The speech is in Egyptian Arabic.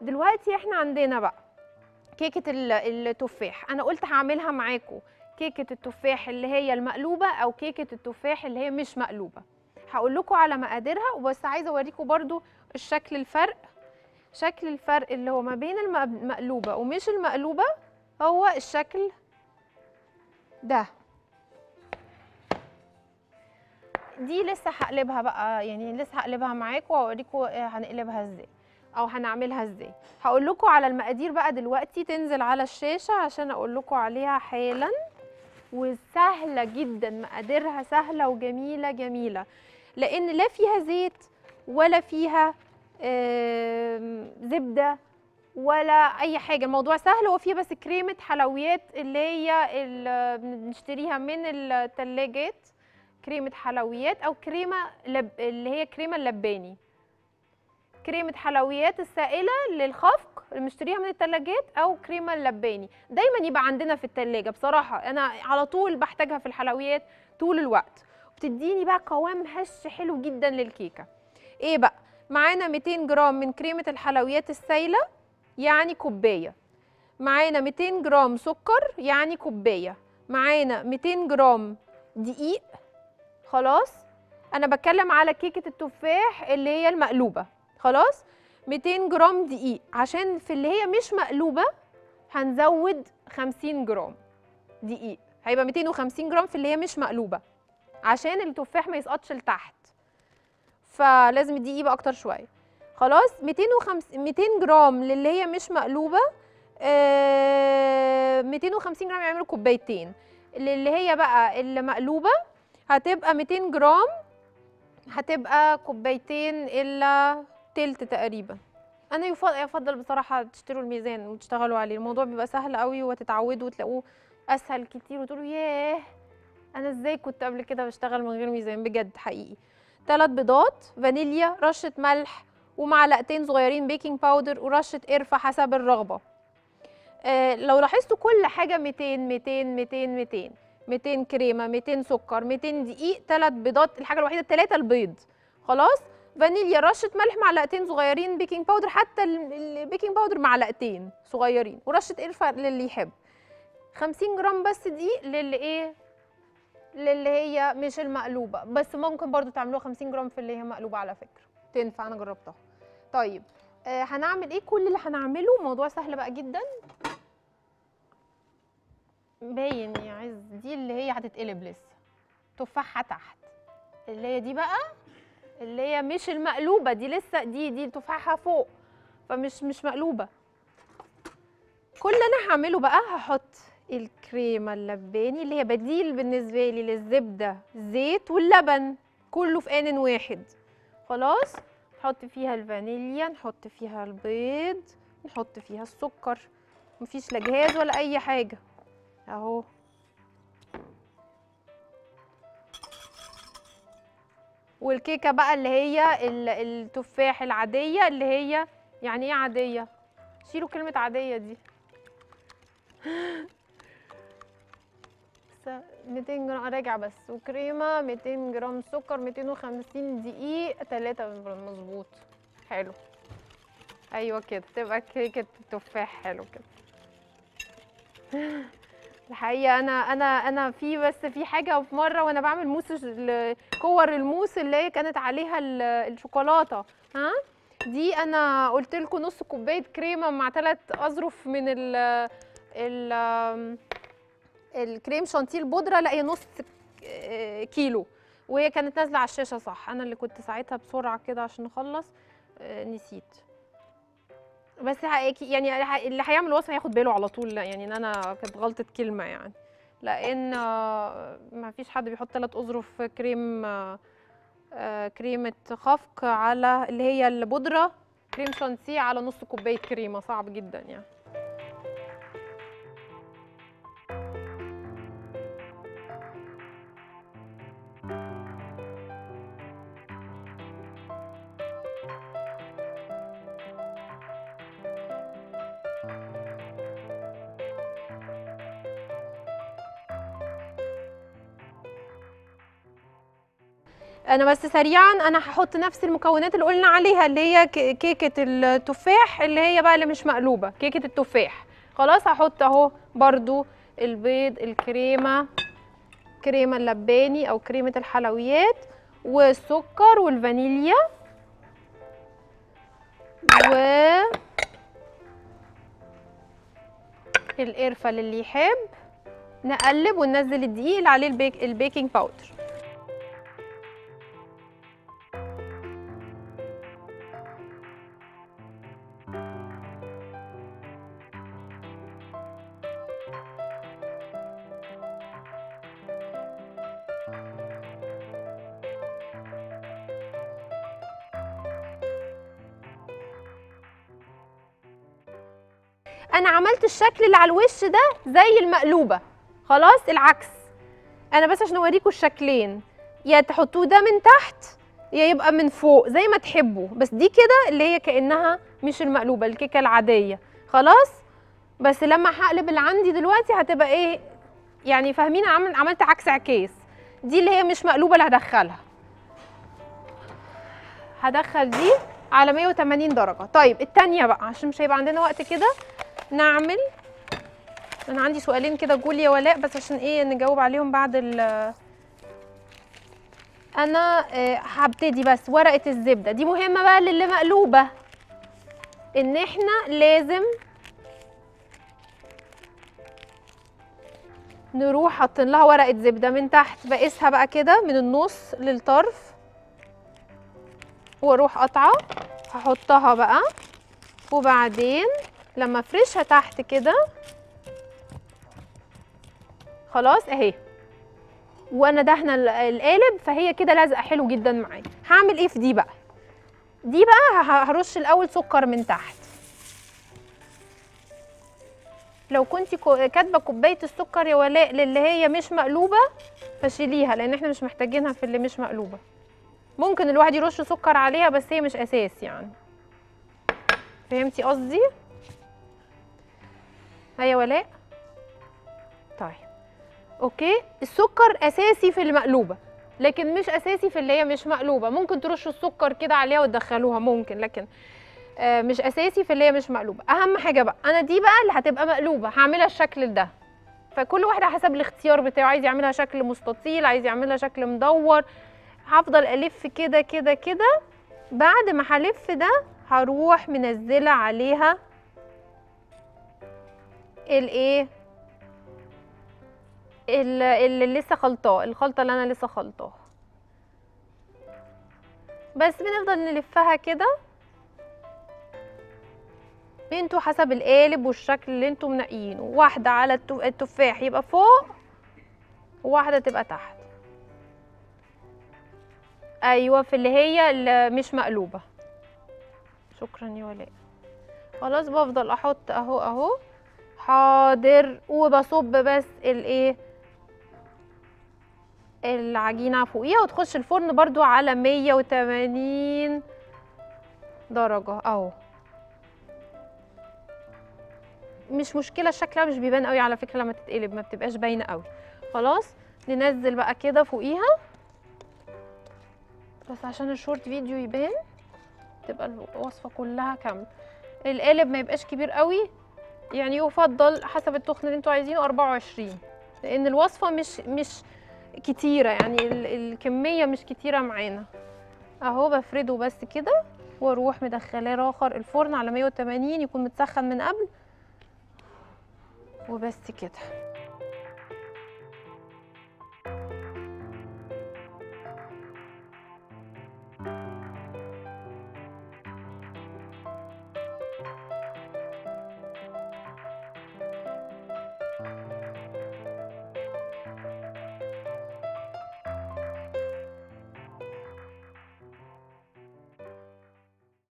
دلوقتي احنا عندنا بقى كيكه ال- التفاح انا قلت هعملها معاكم كيكه التفاح اللي هي المقلوبه او كيكه التفاح اللي هي مش مقلوبه هقول لكم على مقاديرها وبس عايزه اوريكم برضو الشكل الفرق شكل الفرق اللي هو ما بين الم- المقلوبه ومش المقلوبه هو الشكل ده دي لسه هقلبها بقى يعني لسه هقلبها معاكم واوريكم هنقلبها ازاي او هنعملها ازاي هقول لكم على المقادير بقى دلوقتي تنزل على الشاشه عشان اقول لكم عليها حالا وسهله جدا مقاديرها سهله وجميله جميله لان لا فيها زيت ولا فيها آم، زبده ولا اي حاجه الموضوع سهل هو فيه بس كريمه حلويات اللي هي اللي بنشتريها من الثلاجات كريمه حلويات او كريمه لب... اللي هي كريمه اللباني كريمه حلويات السائله للخفق اللي بنشتريها من الثلاجات او كريمه اللباني دايما يبقى عندنا في الثلاجه بصراحه انا على طول بحتاجها في الحلويات طول الوقت بتديني بقى قوام هش حلو جدا للكيكه ايه بقى معانا 200 جرام من كريمه الحلويات السائله يعني كوبايه معانا 200 جرام سكر يعني كوبايه معانا 200 جرام دقيق خلاص انا بتكلم على كيكه التفاح اللي هي المقلوبه خلاص 200 جرام دقيق عشان في اللي هي مش مقلوبه هنزود 50 جرام دقيق هيبقى 250 جرام في اللي هي مش مقلوبه عشان التفاح ما يسقطش لتحت فلازم الدقيق يبقى اكتر شويه خلاص 250 200 جرام للي هي مش مقلوبه آه 250 جرام يعملوا كوبايتين اللي هي بقى اللي مقلوبه هتبقى 200 جرام هتبقى كوبايتين الا تلت تقريبا انا يفضل, يفضل بصراحه تشتروا الميزان وتشتغلوا عليه الموضوع بيبقى سهل قوي وتتعودوا وتلاقوه اسهل كتير وتقولوا ياه انا ازاي كنت قبل كده بشتغل من غير ميزان بجد حقيقي ثلاث بيضات فانيليا رشه ملح ومعلقتين صغيرين بيكنج باودر ورشه قرفه حسب الرغبه آه لو لاحظتوا كل حاجه 200 200 200 200 200 كريمه 200 سكر 200 دقيق ثلاث بيضات الحاجه الوحيده ثلاثه البيض خلاص فانيليا رشه ملح معلقتين صغيرين بيكنج باودر حتى ال- البيكنج باودر معلقتين صغيرين ورشه قرفه للي يحب 50 جرام بس دقيق للي ايه للي هي مش المقلوبه بس ممكن برضو تعملوها 50 جرام في اللي هي مقلوبه على فكره تنفع انا جربتها طيب آه هنعمل ايه كل اللي هنعمله موضوع سهل بقى جدا باين يا عز دي اللي هي هتتقلب لسه تفاحه تحت اللي هي دي بقى اللي هي مش المقلوبه دي لسه دي دي تفاحه فوق فمش مش مقلوبه كل اللي انا هعمله بقى هحط الكريمه اللباني اللي هي بديل بالنسبه لي للزبده زيت واللبن كله في آن واحد خلاص نحط فيها الفانيليا نحط فيها البيض نحط فيها السكر مفيش لا جهاز ولا اي حاجه اهو والكيكه بقى اللي هي ال- التفاح العاديه اللي هي يعني ايه عاديه شيلوا كلمه عاديه دي س- 200 جرام راجع بس وكريمه 200 جرام سكر 250 دقيق 3 مظبوط حلو ايوه كده تبقى كيكه تفاح حلو كده الحقيقه انا انا انا في بس في حاجه في مره وانا بعمل موس ال- كور الموس اللي هي كانت عليها ال- الشوكولاته ها دي انا قلت لكم نص كوبايه كريمه مع ثلاث اظرف من ال ال الكريم شانتيه البودره لا هي نص ك- كيلو وهي كانت نازله على الشاشه صح انا اللي كنت ساعتها بسرعه كده عشان اخلص آه، نسيت بس ه- يعني ه- اللي هيعمل وصفه هياخد باله على طول لا يعني ان انا كانت غلطه كلمه يعني لان آه، ما فيش حد بيحط ثلاث اظرف كريم آه، آه، كريمه خفق على اللي هي البودره كريم شانتيه على نص كوبايه كريمه صعب جدا يعني انا بس سريعا انا هحط نفس المكونات اللي قلنا عليها اللي هي ك- كيكه التفاح اللي هي بقى اللي مش مقلوبه كيكه التفاح خلاص هحط اهو برضو البيض الكريمه كريمه اللباني او كريمه الحلويات والسكر والفانيليا و القرفه للي يحب نقلب وننزل الدقيق اللي عليه البيك البيكنج باودر انا عملت الشكل اللي على الوش ده زي المقلوبه خلاص العكس انا بس عشان اوريكم الشكلين يا تحطوه ده من تحت يا يبقى من فوق زي ما تحبوا بس دي كده اللي هي كانها مش المقلوبه الكيكه العاديه خلاص بس لما هقلب اللي عندي دلوقتي هتبقى ايه يعني فاهمين أنا عمل عملت عكس عكاس دي اللي هي مش مقلوبه اللي هدخلها هدخل دي على 180 درجه طيب التانية بقى عشان مش هيبقى عندنا وقت كده نعمل انا عندي سؤالين كده جولي يا ولاء بس عشان ايه نجاوب عليهم بعد ال انا آه، هبتدي بس ورقه الزبده دي مهمه بقى للي مقلوبه ان احنا لازم نروح حاطين لها ورقه زبده من تحت بقيسها بقى كده من النص للطرف واروح قطعه هحطها بقى وبعدين لما افرشها تحت كده خلاص اهي وانا دهنه ال- القالب فهي كده لازقه حلو جدا معايا هعمل ايه في دي بقى دي بقى ه- هرش الاول سكر من تحت لو كنت كاتبه كوبايه السكر يا ولاء للي هي مش مقلوبه فشيليها لان احنا مش محتاجينها في اللي مش مقلوبه ممكن الواحد يرش سكر عليها بس هي مش اساس يعني فهمتي قصدي هيا ولاء طيب اوكي السكر اساسي في المقلوبه لكن مش اساسي في اللي هي مش مقلوبه ممكن ترشوا السكر كده عليها وتدخلوها ممكن لكن آه مش اساسي في اللي هي مش مقلوبه اهم حاجه بقى انا دي بقى اللي هتبقى مقلوبه هعملها الشكل ده فكل واحد على حسب الاختيار بتاعه عايز يعملها شكل مستطيل عايز يعملها شكل مدور هفضل الف كده كده كده بعد ما هلف ده هروح منزله عليها الايه ال- اللي لسه خلطاه الخلطه اللي انا لسه خلطاها بس بنفضل نلفها كده انتوا حسب القالب والشكل اللي انتوا منقيينه واحده على التف- التفاح يبقى فوق وواحده تبقى تحت ايوه في اللي هي اللي مش مقلوبه شكرا يا ولاء خلاص بفضل احط اهو اهو حاضر وبصب بس الايه العجينه فوقيها وتخش الفرن برضو على 180 درجه اهو مش مشكله شكلها مش بيبان قوي على فكره لما تتقلب ما بتبقاش باينه قوي خلاص ننزل بقى كده فوقيها بس عشان الشورت فيديو يبان تبقى الوصفه كلها كامله القالب ما يبقاش كبير قوي يعني يفضل حسب التخن اللي انتوا عايزينه 24 لان الوصفه مش مش كتيره يعني ال- الكميه مش كتيره معانا اهو بفرده بس كده واروح مدخلاه راخر الفرن على 180 يكون متسخن من قبل وبس كده